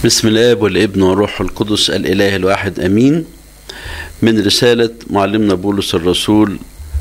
بسم الاب والابن والروح القدس الاله الواحد امين من رساله معلمنا بولس الرسول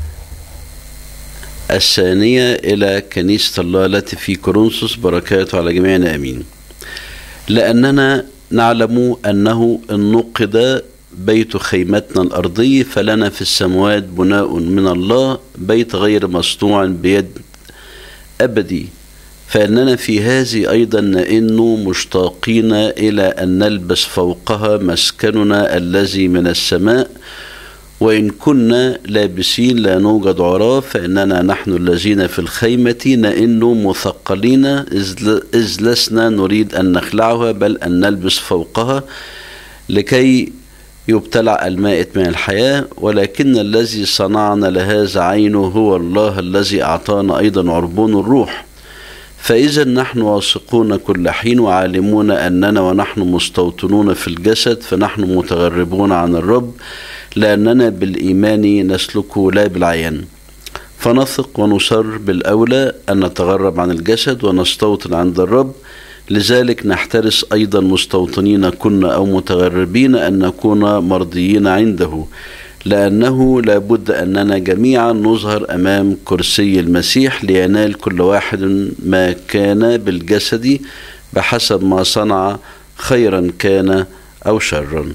الثانيه الى كنيسه الله التي في كورنثوس بركاته على جميعنا امين لاننا نعلم انه ان نقد بيت خيمتنا الارضي فلنا في السماوات بناء من الله بيت غير مصنوع بيد ابدي فإننا في هذه أيضا نئن مشتاقين إلى أن نلبس فوقها مسكننا الذي من السماء وإن كنا لابسين لا نوجد عراة فإننا نحن الذين في الخيمة نئن مثقلين إذ لسنا نريد أن نخلعها بل أن نلبس فوقها لكي يبتلع المائت من الحياة ولكن الذي صنعنا لهذا عينه هو الله الذي أعطانا أيضا عربون الروح فإذا نحن واثقون كل حين وعالمون أننا ونحن مستوطنون في الجسد فنحن متغربون عن الرب لأننا بالإيمان نسلك لا بالعيان فنثق ونصر بالأولى أن نتغرب عن الجسد ونستوطن عند الرب لذلك نحترس أيضا مستوطنين كنا أو متغربين أن نكون مرضيين عنده لأنه لابد أننا جميعا نظهر أمام كرسي المسيح لينال كل واحد ما كان بالجسد بحسب ما صنع خيرا كان أو شرا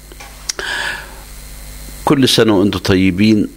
كل سنة وأنتم طيبين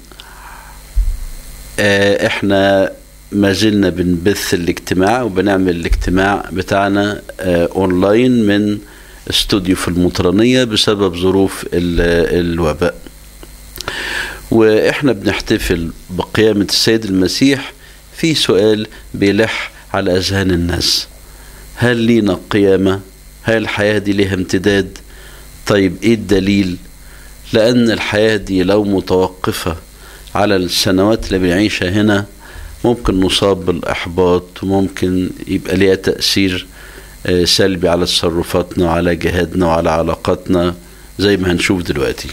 احنا ما زلنا بنبث الاجتماع وبنعمل الاجتماع بتاعنا اونلاين من استوديو في المطرانية بسبب ظروف الوباء واحنا بنحتفل بقيامة السيد المسيح في سؤال بيلح على اذهان الناس هل لينا قيامة هل الحياة دي ليها امتداد طيب ايه الدليل لان الحياة دي لو متوقفة على السنوات اللي بنعيشها هنا ممكن نصاب بالاحباط وممكن يبقى ليها تأثير سلبي على تصرفاتنا وعلى جهادنا وعلى علاقاتنا زي ما هنشوف دلوقتي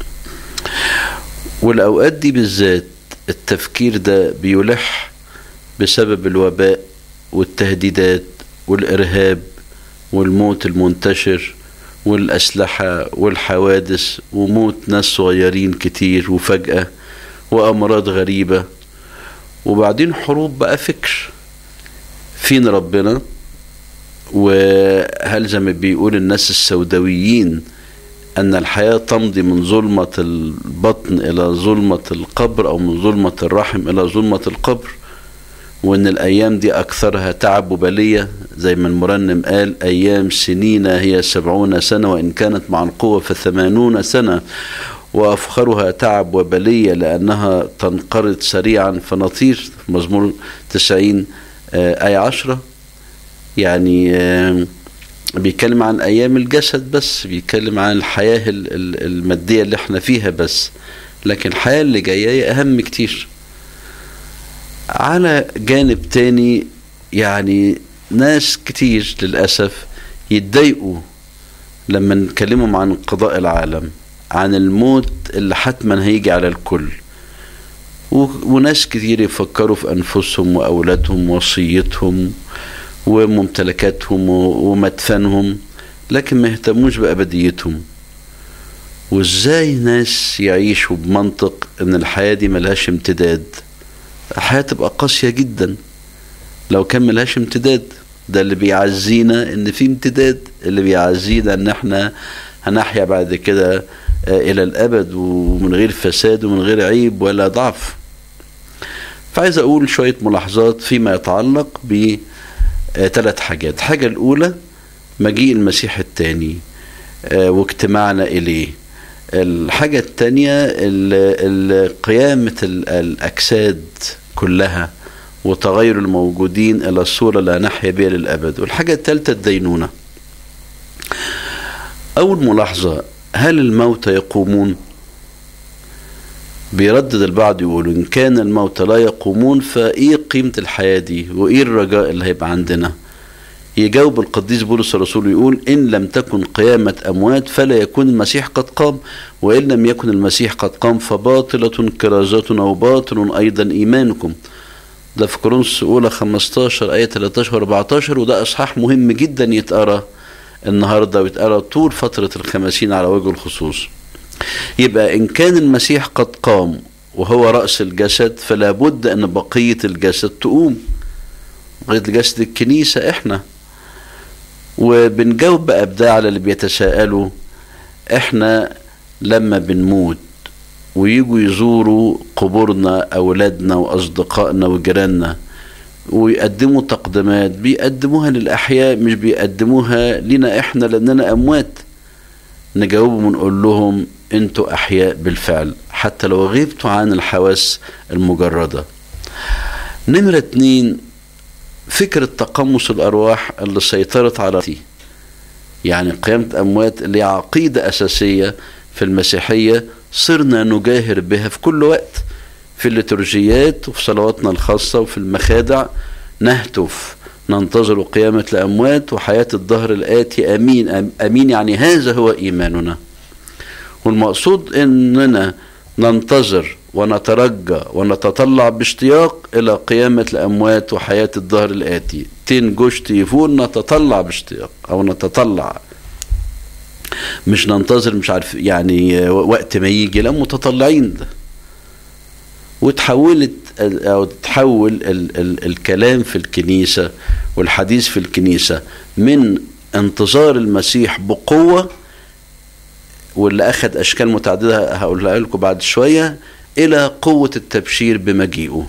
والأوقات دي بالذات التفكير ده بيلح بسبب الوباء والتهديدات والإرهاب والموت المنتشر والأسلحة والحوادث وموت ناس صغيرين كتير وفجأة وأمراض غريبة وبعدين حروب بقى فكر فين ربنا وهل زي ما بيقول الناس السوداويين أن الحياة تمضي من ظلمة البطن إلى ظلمة القبر أو من ظلمة الرحم إلى ظلمة القبر وأن الأيام دي أكثرها تعب وبلية زي ما المرنم قال أيام سنين هي سبعون سنة وإن كانت مع القوة فثمانون سنة وأفخرها تعب وبلية لأنها تنقرض سريعا فنطير مزمور تسعين آية عشرة يعني آه بيتكلم عن ايام الجسد بس بيتكلم عن الحياه الماديه اللي احنا فيها بس لكن الحياه اللي جايه اهم كتير على جانب تاني يعني ناس كتير للاسف يتضايقوا لما نكلمهم عن قضاء العالم عن الموت اللي حتما هيجي على الكل وناس كتير يفكروا في انفسهم واولادهم وصيتهم وممتلكاتهم ومدفنهم لكن ما يهتموش بأبديتهم وازاي ناس يعيشوا بمنطق ان الحياة دي ملهاش امتداد الحياة تبقى قاسية جدا لو كان ملهاش امتداد ده اللي بيعزينا ان في امتداد اللي بيعزينا ان احنا هنحيا بعد كده الى الابد ومن غير فساد ومن غير عيب ولا ضعف فعايز اقول شوية ملاحظات فيما يتعلق ب ثلاث حاجات الحاجة الأولى مجيء المسيح الثاني واجتماعنا إليه الحاجة الثانية قيامة الأجساد كلها وتغير الموجودين إلى الصورة لا نحيا بها للأبد والحاجة الثالثة الدينونة أول ملاحظة هل الموتى يقومون بيردد البعض يقول إن كان الموتى لا يقومون فإيه قيمة الحياة دي وإيه الرجاء اللي هيبقى عندنا يجاوب القديس بولس الرسول يقول إن لم تكن قيامة أموات فلا يكون المسيح قد قام وإن لم يكن المسيح قد قام فباطلة كرازتنا وباطل أيضا إيمانكم ده في كورنثوس أولى 15 آية 13 و 14 وده إصحاح مهم جدا يتقرأ النهاردة ويتقرأ طول فترة الخمسين على وجه الخصوص يبقى إن كان المسيح قد قام وهو رأس الجسد فلا بد أن بقية الجسد تقوم بقية الجسد الكنيسة إحنا وبنجاوب بقى بده على اللي بيتساءلوا إحنا لما بنموت ويجوا يزوروا قبورنا أولادنا وأصدقائنا وجيراننا ويقدموا تقديمات بيقدموها للأحياء مش بيقدموها لنا إحنا لأننا أموات نجاوبهم ونقول لهم انتوا أحياء بالفعل حتى لو غبتوا عن الحواس المجردة نمرة اتنين فكرة تقمص الأرواح اللي سيطرت على يعني قيامة أموات اللي عقيدة أساسية في المسيحية صرنا نجاهر بها في كل وقت في الليتورجيات وفي صلواتنا الخاصة وفي المخادع نهتف ننتظر قيامة الأموات وحياة الظهر الآتي أمين أمين يعني هذا هو إيماننا والمقصود أننا ننتظر ونترجى ونتطلع باشتياق إلى قيامة الأموات وحياة الظهر الآتي تين جوش تيفون نتطلع باشتياق أو نتطلع مش ننتظر مش عارف يعني وقت ما يجي لا متطلعين ده وتحولت او تحول ال ال الكلام في الكنيسه والحديث في الكنيسه من انتظار المسيح بقوه واللي اخذ اشكال متعدده هقولها لكم بعد شويه الى قوه التبشير بمجيئه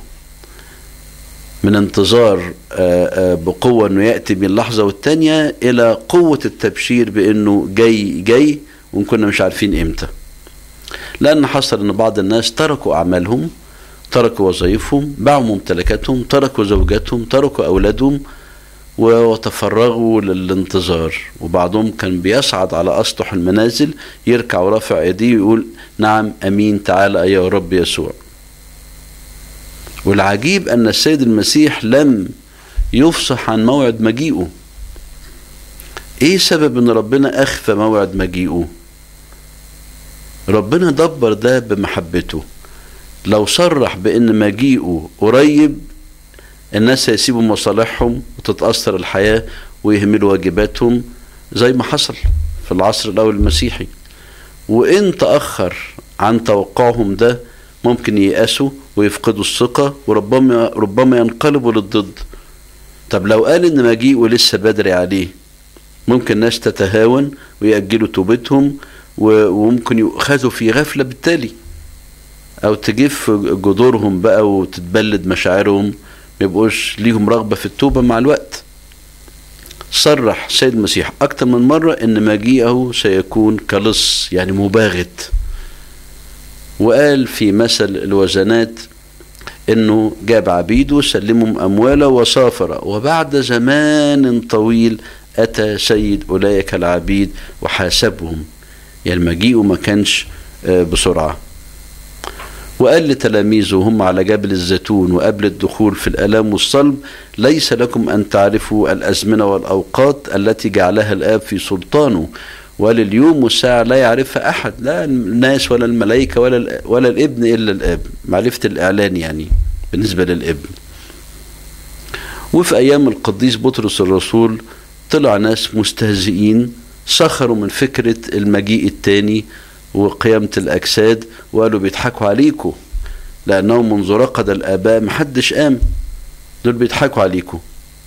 من انتظار بقوه انه ياتي من لحظه والتانيه الى قوه التبشير بانه جاي جاي وان كنا مش عارفين امتى لان حصل ان بعض الناس تركوا اعمالهم تركوا وظائفهم باعوا ممتلكاتهم تركوا زوجاتهم تركوا أولادهم وتفرغوا للانتظار وبعضهم كان بيصعد على أسطح المنازل يركع ورافع ايديه ويقول نعم أمين تعالى أيها رب يسوع والعجيب أن السيد المسيح لم يفصح عن موعد مجيئه ايه سبب ان ربنا اخفى موعد مجيئه ربنا دبر ده بمحبته لو صرح بان مجيئه قريب الناس هيسيبوا مصالحهم وتتاثر الحياه ويهملوا واجباتهم زي ما حصل في العصر الاول المسيحي وان تاخر عن توقعهم ده ممكن ييأسوا ويفقدوا الثقة وربما ربما ينقلبوا للضد طب لو قال ان مجيئه لسه بدري عليه ممكن ناس تتهاون ويأجلوا توبتهم وممكن يؤخذوا في غفلة بالتالي او تجف جذورهم بقى وتتبلد مشاعرهم ما يبقوش ليهم رغبه في التوبه مع الوقت صرح سيد المسيح اكتر من مره ان مجيئه سيكون كلص يعني مباغت وقال في مثل الوزنات انه جاب عبيده سلمهم امواله وسافر وبعد زمان طويل اتى سيد اولئك العبيد وحاسبهم يعني مجيئه ما كانش بسرعه وقال لتلاميذه هم على جبل الزيتون وقبل الدخول في الآلام والصلب ليس لكم أن تعرفوا الأزمنة والأوقات التي جعلها الآب في سلطانه ولليوم والساعة لا يعرفها أحد لا الناس ولا الملائكة ولا, ولا الابن إلا الآب معرفة الإعلان يعني بالنسبة للابن وفي أيام القديس بطرس الرسول طلع ناس مستهزئين سخروا من فكرة المجيء الثاني وقيامة الأجساد وقالوا بيضحكوا عليكم لأنهم منذ رقد الآباء محدش قام دول بيضحكوا عليكم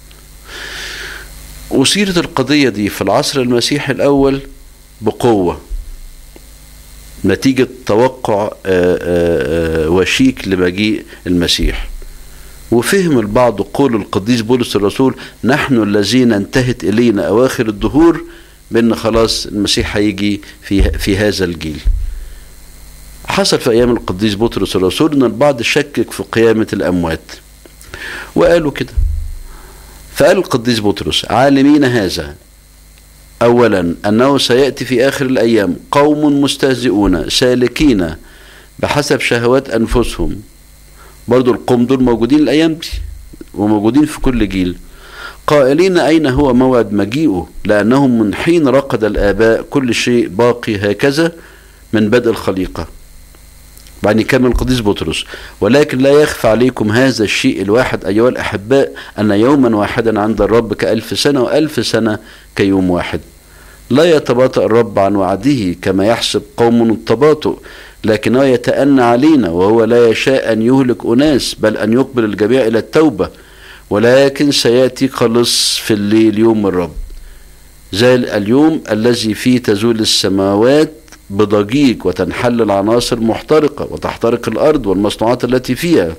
وصيرت القضية دي في العصر المسيحي الأول بقوة نتيجة توقع وشيك لمجيء المسيح وفهم البعض قول القديس بولس الرسول نحن الذين انتهت إلينا أواخر الدهور بان خلاص المسيح هيجي في في هذا الجيل حصل في ايام القديس بطرس الرسول ان البعض شكك في قيامه الاموات وقالوا كده فقال القديس بطرس عالمين هذا اولا انه سياتي في اخر الايام قوم مستهزئون سالكين بحسب شهوات انفسهم برضو القوم دول موجودين الايام دي وموجودين في كل جيل قائلين أين هو موعد مجيئه لأنهم من حين رقد الآباء كل شيء باقي هكذا من بدء الخليقة بعد يكمل القديس بطرس ولكن لا يخفى عليكم هذا الشيء الواحد أيها الأحباء أن يوما واحدا عند الرب كألف سنة وألف سنة كيوم واحد لا يتباطأ الرب عن وعده كما يحسب قوم التباطؤ لكنه يتأنى علينا وهو لا يشاء أن يهلك أناس بل أن يقبل الجميع إلى التوبة ولكن سيأتي خلص في الليل يوم الرب زي اليوم الذي فيه تزول السماوات بضجيج وتنحل العناصر محترقة وتحترق الأرض والمصنوعات التي فيها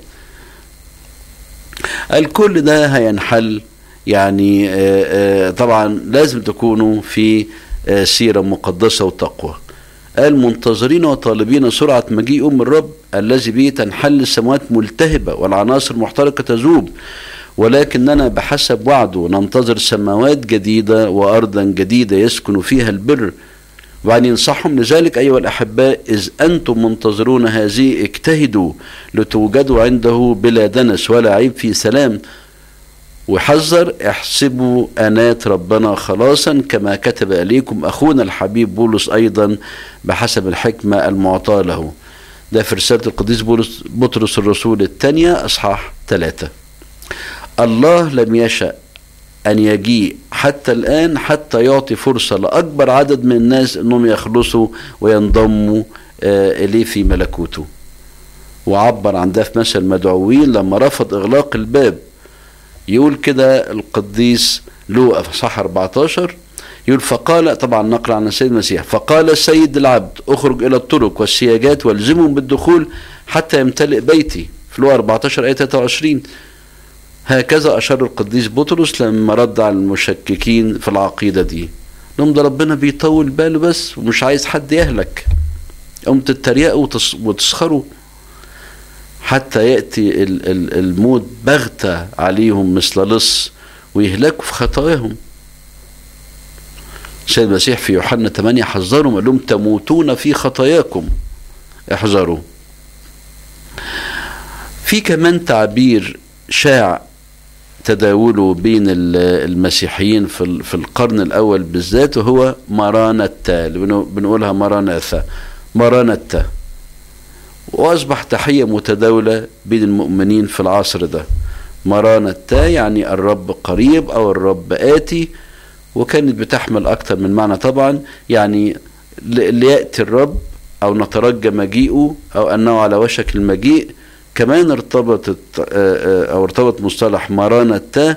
الكل ده هينحل يعني طبعا لازم تكونوا في سيرة مقدسة وتقوى قال منتظرين وطالبين سرعة مجيء أم الرب الذي به تنحل السماوات ملتهبة والعناصر محترقة تذوب ولكننا بحسب وعده ننتظر سماوات جديدة وأرضا جديدة يسكن فيها البر وأن ينصحهم لذلك أيها الأحباء إذ أنتم منتظرون هذه اجتهدوا لتوجدوا عنده بلا دنس ولا عيب في سلام وحذر احسبوا أنات ربنا خلاصا كما كتب إليكم أخونا الحبيب بولس أيضا بحسب الحكمة المعطاة له ده في رسالة القديس بولس بطرس الرسول الثانية أصحاح ثلاثة الله لم يشأ أن يجيء حتى الآن حتى يعطي فرصة لأكبر عدد من الناس أنهم يخلصوا وينضموا إليه في ملكوته وعبر عن ده في مثل مدعوين لما رفض إغلاق الباب يقول كده القديس لوقا في صح 14 يقول فقال طبعا نقل عن السيد المسيح فقال السيد العبد اخرج الى الطرق والسياجات والزمهم بالدخول حتى يمتلئ بيتي في لوقا 14 ايه 23 هكذا اشار القديس بطرس لما رد على المشككين في العقيده دي لهم ده ربنا بيطول باله بس ومش عايز حد يهلك قوم تتريقوا وتسخروا حتى يأتي الموت بغتة عليهم مثل لص ويهلكوا في خطاياهم السيد المسيح في يوحنا 8 حذرهم قال لهم تموتون في خطاياكم احذروا في كمان تعبير شاع تداوله بين المسيحيين في القرن الاول بالذات وهو مرانتا بنقولها مراناثا مرانتا واصبح تحيه متداوله بين المؤمنين في العصر ده مرانتا يعني الرب قريب او الرب اتي وكانت بتحمل اكتر من معنى طبعا يعني لياتي الرب او نترجى مجيئه او انه على وشك المجيء كمان ارتبطت او ارتبط مصطلح مرانتا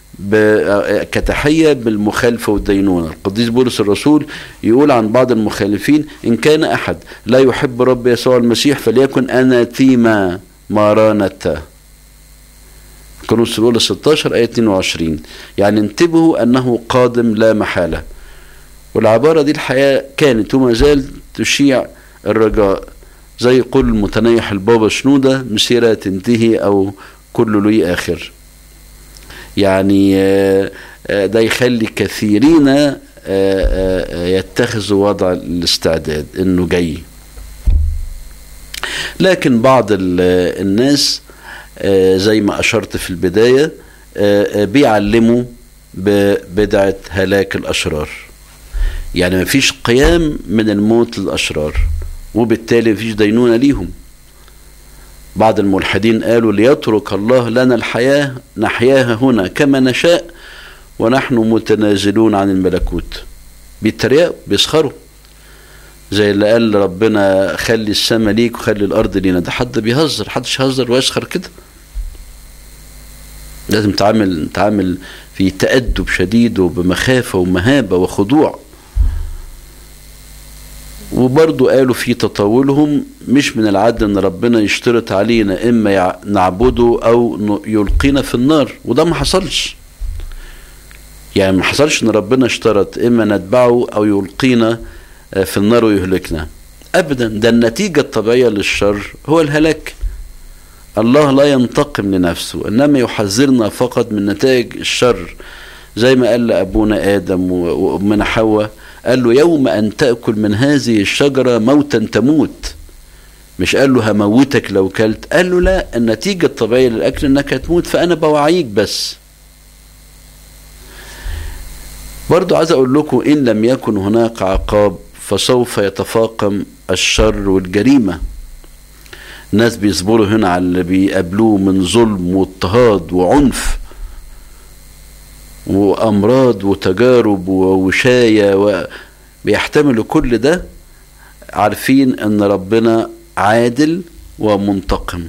كتحية بالمخالفة والدينونة القديس بولس الرسول يقول عن بعض المخالفين إن كان أحد لا يحب رب يسوع المسيح فليكن أناتيما مارانتا كورنثوس الأولى 16 آية 22 يعني انتبهوا أنه قادم لا محالة والعبارة دي الحقيقة كانت وما زال تشيع الرجاء زي قول المتنيح البابا شنودة مسيرة تنتهي أو كل لي آخر يعني ده يخلي كثيرين يتخذوا وضع الاستعداد انه جاي لكن بعض الناس زي ما اشرت في البدايه بيعلموا ببدعه هلاك الاشرار يعني ما فيش قيام من الموت للاشرار وبالتالي مفيش دينونه ليهم بعض الملحدين قالوا ليترك الله لنا الحياة نحياها هنا كما نشاء ونحن متنازلون عن الملكوت بيتريقوا بيسخروا زي اللي قال ربنا خلي السماء ليك وخلي الارض لينا ده حد بيهزر حدش يهزر ويسخر كده لازم تعامل تعامل في تأدب شديد وبمخافة ومهابة وخضوع وبرضو قالوا في تطاولهم مش من العدل ان ربنا يشترط علينا اما نعبده او يلقينا في النار وده ما حصلش يعني ما حصلش ان ربنا اشترط اما نتبعه او يلقينا في النار ويهلكنا ابدا ده النتيجة الطبيعية للشر هو الهلاك الله لا ينتقم لنفسه انما يحذرنا فقط من نتائج الشر زي ما قال لابونا ادم وامنا حواء قال له يوم أن تأكل من هذه الشجرة موتا تموت مش قال له هموتك لو كلت قال له لا النتيجة الطبيعية للأكل أنك هتموت فأنا بوعيك بس برضو عايز أقول لكم إن لم يكن هناك عقاب فسوف يتفاقم الشر والجريمة الناس بيصبروا هنا على اللي بيقابلوه من ظلم واضطهاد وعنف وأمراض وتجارب ووشاية بيحتملوا كل ده عارفين أن ربنا عادل ومنتقم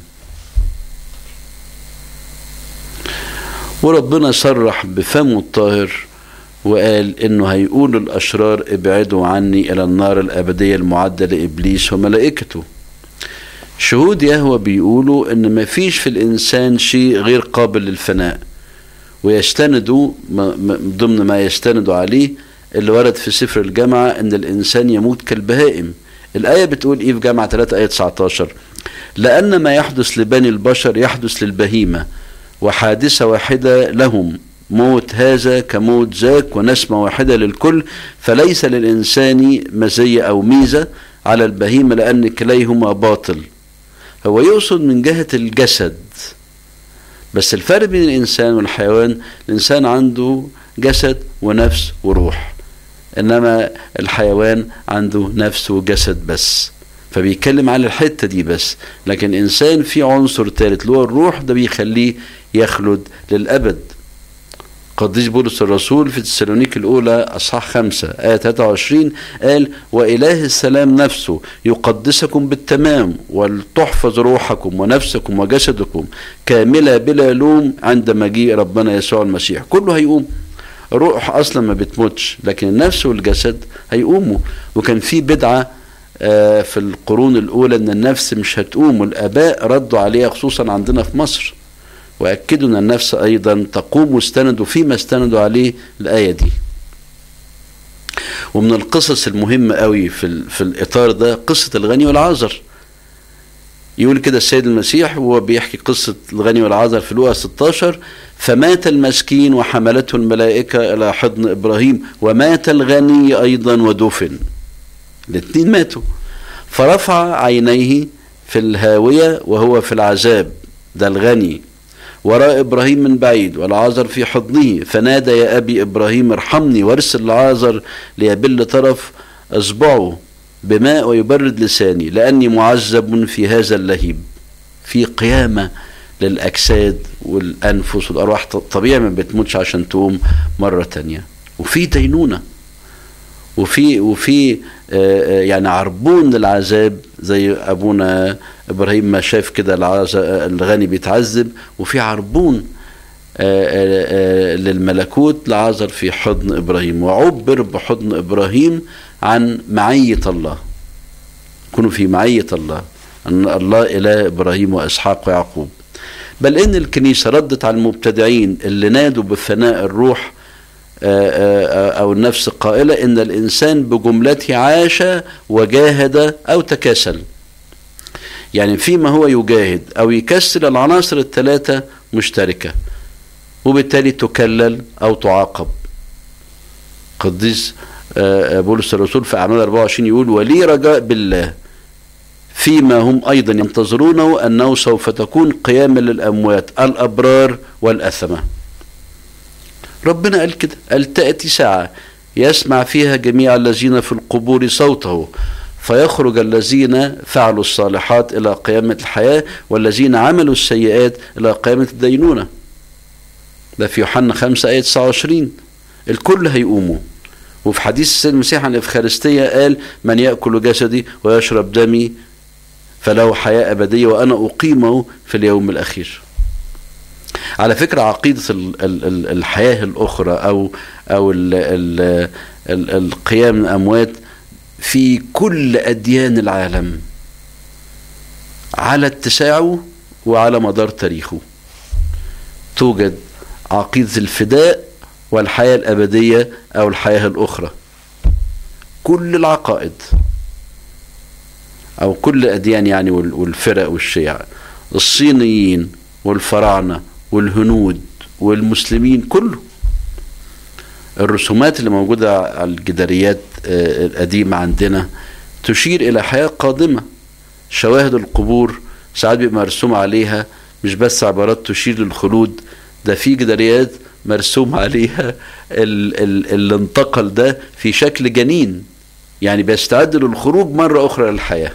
وربنا صرح بفمه الطاهر وقال انه هيقول الاشرار ابعدوا عني الى النار الابديه المعده لابليس وملائكته شهود يهوى بيقولوا ان ما فيش في الانسان شيء غير قابل للفناء ويستندوا ضمن ما يستندوا عليه اللي ورد في سفر الجامعة ان الانسان يموت كالبهائم الايه بتقول ايه في جامعة 3 ايه 19 لان ما يحدث لبني البشر يحدث للبهيمه وحادثه واحده لهم موت هذا كموت ذاك ونسمة واحدة للكل فليس للإنسان مزية أو ميزة على البهيمة لأن كليهما باطل هو يقصد من جهة الجسد بس الفرق بين الإنسان والحيوان الإنسان عنده جسد ونفس وروح إنما الحيوان عنده نفس وجسد بس فبيتكلم على الحتة دي بس لكن الإنسان في عنصر ثالث اللي هو الروح ده بيخليه يخلد للأبد قديس بولس الرسول في تسالونيك الأولى أصحاح خمسة آية 23 قال وإله السلام نفسه يقدسكم بالتمام ولتحفظ روحكم ونفسكم وجسدكم كاملة بلا لوم عند مجيء ربنا يسوع المسيح كله هيقوم الروح أصلا ما بتموتش لكن النفس والجسد هيقوموا وكان في بدعة في القرون الأولى أن النفس مش هتقوم والآباء ردوا عليها خصوصا عندنا في مصر وأكدوا أن النفس أيضا تقوم واستندوا فيما استندوا عليه الآية دي ومن القصص المهمة قوي في, في الإطار ده قصة الغني والعازر يقول كده السيد المسيح وهو بيحكي قصة الغني والعازر في لوقا 16 فمات المسكين وحملته الملائكة إلى حضن إبراهيم ومات الغني أيضا ودفن الاثنين ماتوا فرفع عينيه في الهاوية وهو في العذاب ده الغني وراء إبراهيم من بعيد والعازر في حضنه فنادى يا أبي إبراهيم ارحمني وارسل العازر ليبل طرف أصبعه بماء ويبرد لساني لأني معذب في هذا اللهيب في قيامة للأجساد والأنفس والأرواح طبيعي ما بتموتش عشان تقوم مرة تانية وفي دينونة وفي وفي يعني عربون للعذاب زي ابونا ابراهيم ما شاف كده الغني بيتعذب وفي عربون للملكوت لعازر في حضن ابراهيم وعبر بحضن ابراهيم عن معيه الله كونوا في معيه الله ان الله اله ابراهيم واسحاق ويعقوب بل ان الكنيسه ردت على المبتدعين اللي نادوا بفناء الروح أو النفس قائلة إن الإنسان بجملته عاش وجاهد أو تكاسل يعني فيما هو يجاهد أو يكسل العناصر الثلاثة مشتركة وبالتالي تكلل أو تعاقب قديس بولس الرسول في أعمال 24 يقول ولي رجاء بالله فيما هم أيضا ينتظرونه أنه سوف تكون قياما للأموات الأبرار والأثمة ربنا قال كده قال تأتي ساعة يسمع فيها جميع الذين في القبور صوته فيخرج الذين فعلوا الصالحات إلى قيامة الحياة والذين عملوا السيئات إلى قيامة الدينونة ده في يوحنا 5 آية 29 الكل هيقوموا وفي حديث السيد المسيح عن الإفخارستية قال من يأكل جسدي ويشرب دمي فله حياة أبدية وأنا أقيمه في اليوم الأخير على فكرة عقيدة الحياة الأخرى أو أو ال ال ال القيام من الأموات في كل أديان العالم على اتساعه وعلى مدار تاريخه توجد عقيدة الفداء والحياة الأبدية أو الحياة الأخرى كل العقائد أو كل الأديان يعني والفرق والشيع الصينيين والفراعنة والهنود والمسلمين كله الرسومات اللي موجودة على الجداريات القديمة عندنا تشير إلى حياة قادمة شواهد القبور ساعات بيبقى مرسوم عليها مش بس عبارات تشير للخلود ده في جداريات مرسوم عليها ال ال اللي انتقل ده في شكل جنين يعني بيستعد للخروج مرة أخرى للحياة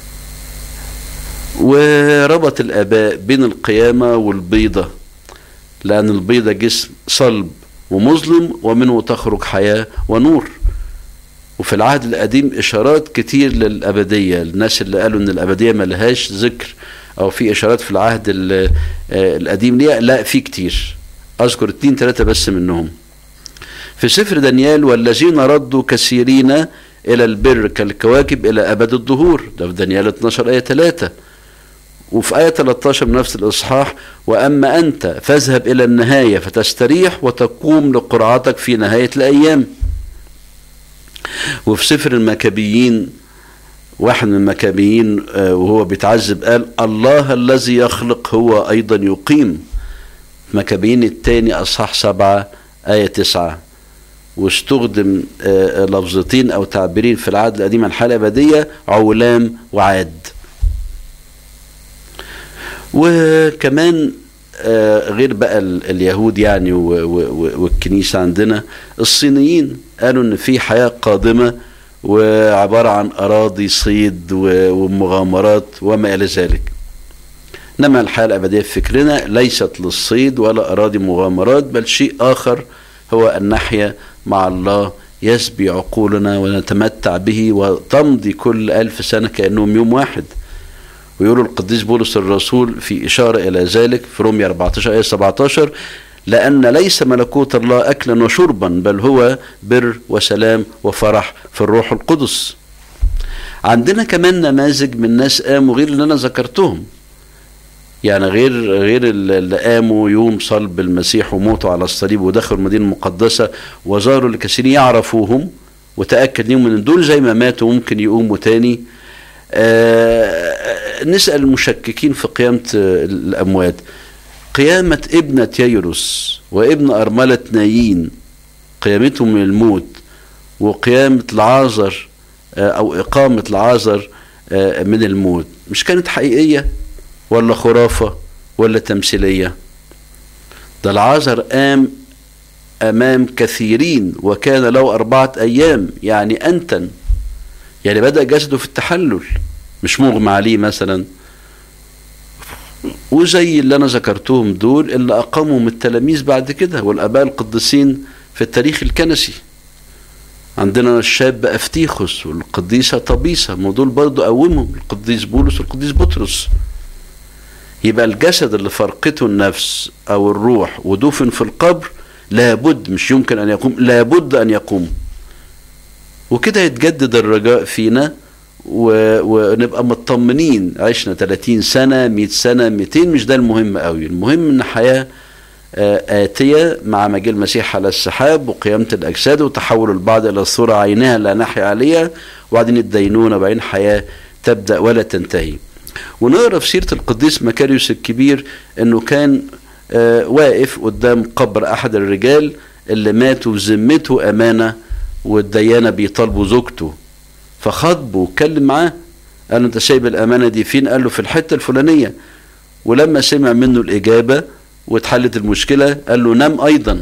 وربط الآباء بين القيامة والبيضة لأن البيضة جسم صلب ومظلم ومنه تخرج حياة ونور وفي العهد القديم إشارات كتير للأبدية الناس اللي قالوا إن الأبدية ملهاش ذكر أو في إشارات في العهد القديم ليها لا في كتير أذكر اتنين تلاتة بس منهم في سفر دانيال والذين ردوا كثيرين إلى البر كالكواكب إلى أبد الظهور ده في دانيال 12 آية 3 وفي آية 13 من نفس الإصحاح وأما أنت فاذهب إلى النهاية فتستريح وتقوم لقرعتك في نهاية الأيام وفي سفر المكابيين واحد من المكابيين وهو بيتعذب قال الله الذي يخلق هو أيضا يقيم مكابيين الثاني أصحاح سبعة آية تسعة واستخدم لفظتين أو تعبيرين في العهد القديم الحالة الأبدية عولام وعاد وكمان غير بقى اليهود يعني والكنيسة عندنا الصينيين قالوا ان في حياة قادمة وعبارة عن أراضي صيد ومغامرات وما إلى ذلك إنما الحياة الأبدية في فكرنا ليست للصيد ولا أراضي مغامرات بل شيء آخر هو أن نحيا مع الله يسبي عقولنا ونتمتع به وتمضي كل ألف سنة كأنهم يوم واحد ويقول القديس بولس الرسول في إشارة إلى ذلك في رومية 14 آية 17 لأن ليس ملكوت الله أكلا وشربا بل هو بر وسلام وفرح في الروح القدس عندنا كمان نماذج من ناس قاموا غير اللي أنا ذكرتهم يعني غير غير اللي قاموا يوم صلب المسيح وموتوا على الصليب ودخلوا المدينة المقدسة وزاروا لكثيرين يعرفوهم وتأكد ليهم ان دول زي ما ماتوا ممكن يقوموا تاني آه نسأل المشككين في قيامة الأموات قيامة ابنة ييروس وابن أرملة نايين قيامتهم من الموت وقيامة العازر آه أو إقامة العازر آه من الموت مش كانت حقيقية ولا خرافة ولا تمثيلية ده العازر قام أمام كثيرين وكان له أربعة أيام يعني أنتن يعني بدأ جسده في التحلل مش مغمى عليه مثلا وزي اللي أنا ذكرتهم دول اللي أقامهم التلاميذ بعد كده والآباء القديسين في التاريخ الكنسي عندنا الشاب أفتيخوس والقديسة طبيسة ما دول برضه قومهم القديس بولس والقديس بطرس يبقى الجسد اللي فرقته النفس أو الروح ودفن في القبر لابد مش يمكن أن يقوم لابد أن يقوم وكده يتجدد الرجاء فينا و... ونبقى مطمنين عشنا 30 سنة 100 سنة 200 مش ده المهم قوي المهم ان حياة آتية مع مجيء المسيح على السحاب وقيامة الأجساد وتحول البعض إلى الصورة عينها لا نحيا عليها وبعدين الدينونة وبعدين حياة تبدأ ولا تنتهي ونقرا في سيرة القديس مكاريوس الكبير انه كان آه واقف قدام قبر احد الرجال اللي ماتوا وذمته امانه والديانه بيطالبوا زوجته فخاطبه واتكلم معاه قال له انت سايب الامانه دي فين؟ قال له في الحته الفلانيه ولما سمع منه الاجابه واتحلت المشكله قال له نام ايضا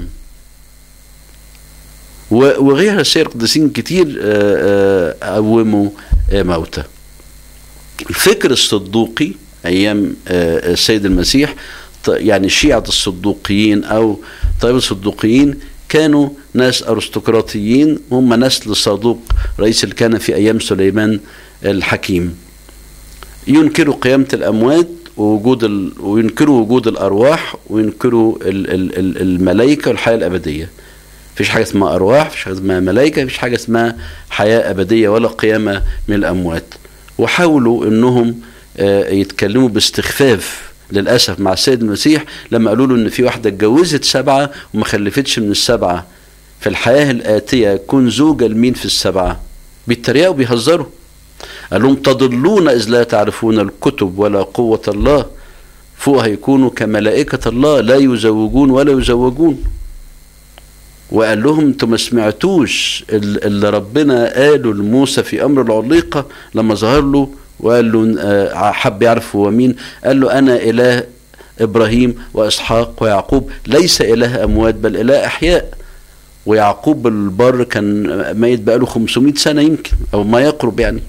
وغيرها سير قديسين كتير قوموا موتى الفكر الصدوقي ايام السيد المسيح يعني شيعة الصدوقيين او طيب الصدوقيين كانوا ناس ارستقراطيين هم نسل صدوق رئيس الكهنة في ايام سليمان الحكيم ينكروا قيامة الاموات ووجود ال... وينكروا وجود الارواح وينكروا ال... ال... الملائكة والحياة الابدية مفيش حاجة اسمها ارواح مفيش حاجة اسمها ملائكة مفيش حاجة اسمها حياة ابدية ولا قيامة من الاموات وحاولوا انهم يتكلموا باستخفاف للاسف مع السيد المسيح لما قالوا له ان في واحده اتجوزت سبعه وما خلفتش من السبعه في الحياه الاتيه كن زوجه لمين في السبعه بيتريقوا بيهزروا قال لهم تضلون اذ لا تعرفون الكتب ولا قوه الله فوق هيكونوا كملائكه الله لا يزوجون ولا يزوجون وقال لهم انتوا ما سمعتوش اللي ربنا قاله لموسى في امر العليقه لما ظهر له وقال له حب يعرف هو مين قال له انا اله ابراهيم واسحاق ويعقوب ليس اله اموات بل اله احياء ويعقوب البر كان ميت بقاله 500 سنه يمكن او ما يقرب يعني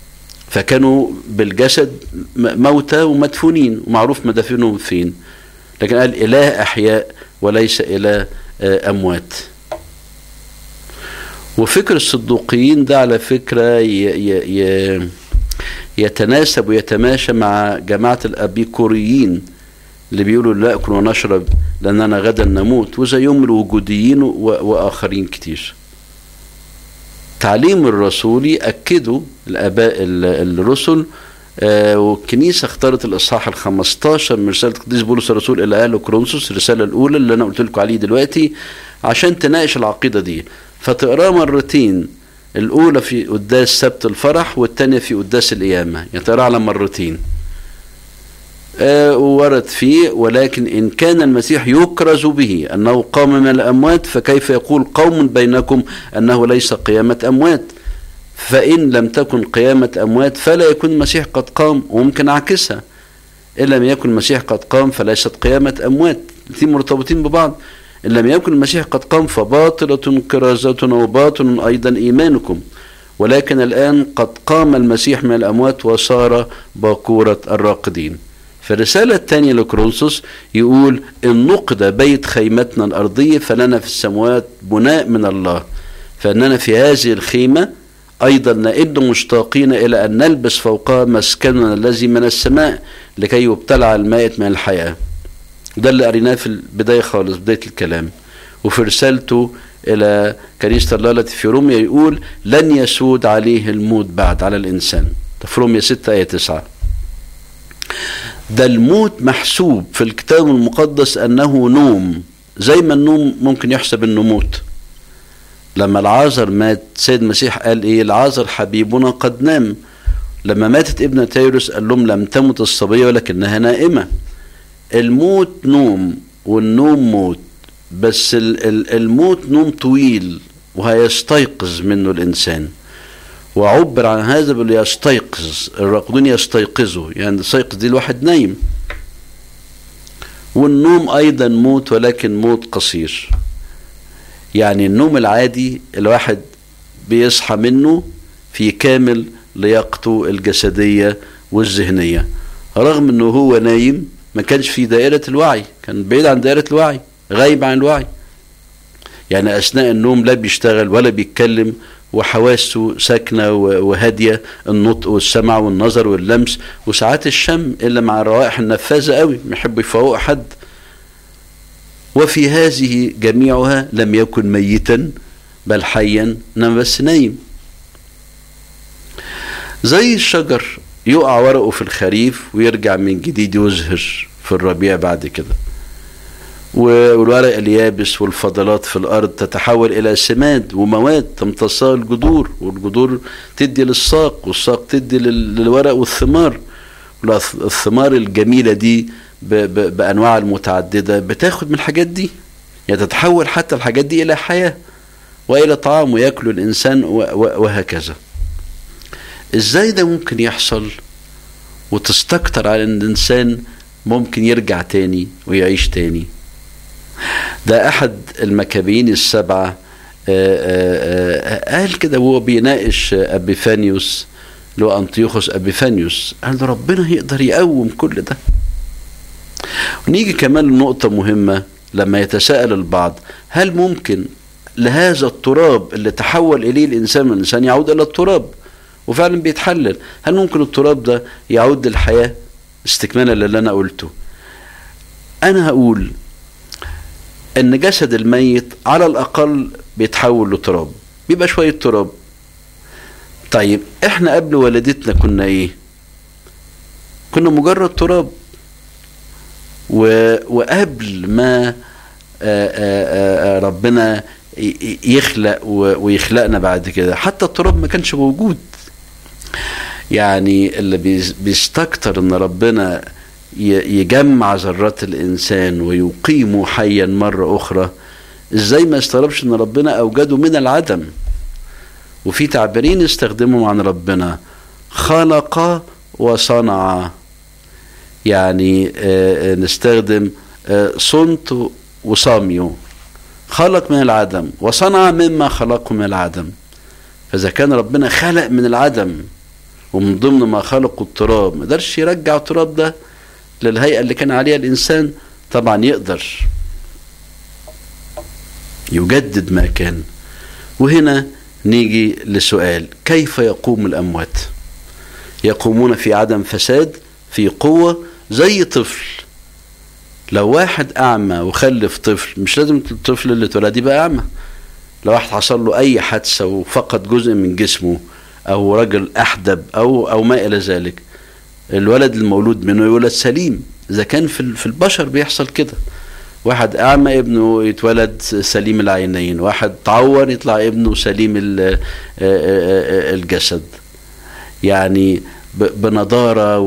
فكانوا بالجسد موتى ومدفونين ومعروف مدافنهم فين لكن قال إله أحياء وليس إله أموات وفكر الصدوقيين ده على فكرة ي ي يتناسب ويتماشى مع جماعة الأبيكوريين اللي بيقولوا لا أكل ونشرب لأننا غدا نموت وزيهم الوجوديين وآخرين كتير تعليم الرسولي أكدوا الآباء الرسل آه والكنيسة اختارت الإصحاح ال 15 من رسالة القديس بولس الرسول إلى أهل كورنثوس الرسالة الأولى اللي أنا قلت لكم عليه دلوقتي عشان تناقش العقيدة دي فتقراها مرتين الأولى في قداس سبت الفرح والثانية في قداس القيامة يعني تقراها على مرتين آه ورد فيه ولكن إن كان المسيح يكرز به أنه قام من الأموات فكيف يقول قوم بينكم أنه ليس قيامة أموات فإن لم تكن قيامة أموات فلا يكون المسيح قد قام وممكن أعكسها إن لم يكن المسيح قد قام فليست قيامة أموات الاثنين مرتبطين ببعض إن لم يكن المسيح قد قام فباطلة كرازتنا وباطل أيضا إيمانكم ولكن الآن قد قام المسيح من الأموات وصار باكورة الراقدين في الرسالة الثانية لكرونسوس يقول إن نقد بيت خيمتنا الأرضية فلنا في السماوات بناء من الله فإننا في هذه الخيمة أيضا نئد مشتاقين إلى أن نلبس فوقها مسكننا الذي من السماء لكي يبتلع المائت من الحياة وده اللي قريناه في البداية خالص بداية الكلام وفي رسالته إلى كنيسة الله التي في روميا يقول لن يسود عليه الموت بعد على الإنسان ده في روميا 6 آية 9 ده الموت محسوب في الكتاب المقدس أنه نوم زي ما النوم ممكن يحسب انه موت لما العازر مات سيد المسيح قال ايه العازر حبيبنا قد نام لما ماتت ابنة تيروس قال لهم لم تمت الصبية ولكنها نائمة الموت نوم والنوم موت بس الموت نوم طويل وهيستيقظ منه الإنسان وعبر عن هذا بل يستيقظ الراقدون يستيقظوا يعني يستيقظ دي الواحد نايم والنوم أيضا موت ولكن موت قصير يعني النوم العادي الواحد بيصحى منه في كامل لياقته الجسدية والذهنية رغم انه هو نايم ما كانش في دائرة الوعي كان بعيد عن دائرة الوعي غايب عن الوعي يعني أثناء النوم لا بيشتغل ولا بيتكلم وحواسه ساكنة وهادية النطق والسمع والنظر واللمس وساعات الشم إلا مع الروائح النفاذة قوي بيحبوا يفوقوا حد وفي هذه جميعها لم يكن ميتا بل حيا انما بس نايم زي الشجر يقع ورقه في الخريف ويرجع من جديد يزهر في الربيع بعد كده والورق اليابس والفضلات في الارض تتحول الى سماد ومواد تمتصها الجذور والجذور تدي للساق والساق تدي للورق والثمار الثمار الجميله دي بانواع المتعدده بتاخد من الحاجات دي يعني تتحول حتى الحاجات دي الى حياه والى طعام وياكل الانسان وهكذا ازاي ده ممكن يحصل وتستكتر على ان الانسان ممكن يرجع تاني ويعيش تاني ده احد المكابين السبعه قال كده وهو بيناقش ابيفانيوس اللي هو انطيوخوس ابيفانيوس قال له ربنا يقدر يقوم كل ده ونيجي كمان لنقطة مهمة لما يتساءل البعض هل ممكن لهذا التراب اللي تحول إليه الإنسان من الإنسان يعود إلى التراب وفعلا بيتحلل هل ممكن التراب ده يعود للحياة استكمالا للي أنا قلته أنا هقول ان جسد الميت على الاقل بيتحول لتراب بيبقى شويه تراب طيب احنا قبل ولادتنا كنا ايه كنا مجرد تراب و... وقبل ما آآ آآ ربنا يخلق و... ويخلقنا بعد كده حتى التراب ما كانش موجود يعني اللي بيستكتر ان ربنا يجمع ذرات الانسان ويقيمه حيا مره اخرى ازاي ما يستغربش ان ربنا اوجده من العدم وفي تعبيرين استخدمهم عن ربنا خلق وصنع يعني نستخدم صنت وصاميو خلق من العدم وصنع مما خلقه من العدم فاذا كان ربنا خلق من العدم ومن ضمن ما خلقه التراب ما قدرش يرجع التراب ده للهيئة اللي كان عليها الإنسان طبعا يقدر يجدد ما كان وهنا نيجي لسؤال كيف يقوم الأموات يقومون في عدم فساد في قوة زي طفل لو واحد أعمى وخلف طفل مش لازم الطفل اللي اتولد يبقى أعمى لو واحد حصل له أي حادثة وفقد جزء من جسمه أو رجل أحدب أو أو ما إلى ذلك الولد المولود منه يولد سليم إذا كان في في البشر بيحصل كده واحد أعمى ابنه يتولد سليم العينين واحد تعور يطلع ابنه سليم الجسد يعني بنضارة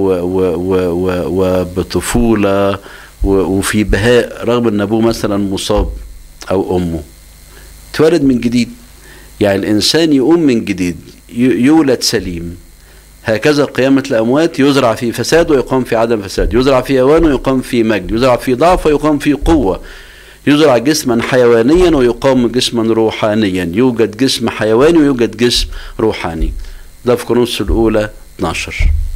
وبطفولة وفي بهاء رغم ان ابوه مثلا مصاب او امه اتولد من جديد يعني الانسان يقوم من جديد يولد سليم هكذا قيامة الأموات يزرع في فساد ويقام في عدم فساد يزرع في هوان ويقام في مجد يزرع في ضعف ويقام في قوة يزرع جسما حيوانيا ويقام جسما روحانيا يوجد جسم حيواني ويوجد جسم روحاني ده في كورنثوس الأولى 12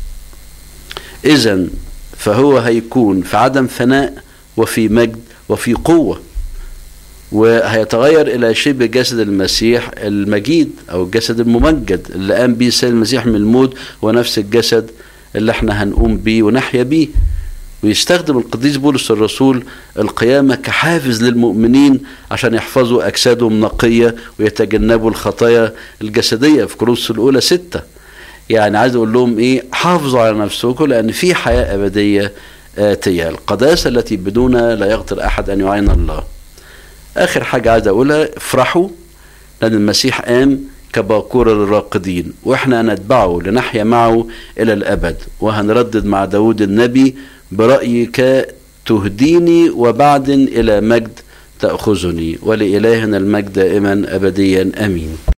إذا فهو هيكون في عدم فناء وفي مجد وفي قوة وهيتغير إلى شبه جسد المسيح المجيد أو الجسد الممجد اللي قام به السيد المسيح من الموت ونفس الجسد اللي احنا هنقوم بيه ونحيا بيه ويستخدم القديس بولس الرسول القيامة كحافز للمؤمنين عشان يحفظوا أجسادهم نقية ويتجنبوا الخطايا الجسدية في كورنثوس الأولى ستة يعني عايز أقول لهم إيه حافظوا على نفسكم لأن في حياة أبدية آتية القداسة التي بدونها لا يقدر أحد أن يعين الله آخر حاجة عايز أقولها افرحوا لأن المسيح قام كباكور الراقدين وإحنا نتبعه لنحيا معه إلى الأبد وهنردد مع داود النبي برأيك تهديني وبعد إلى مجد تأخذني ولإلهنا المجد دائما أبديا أمين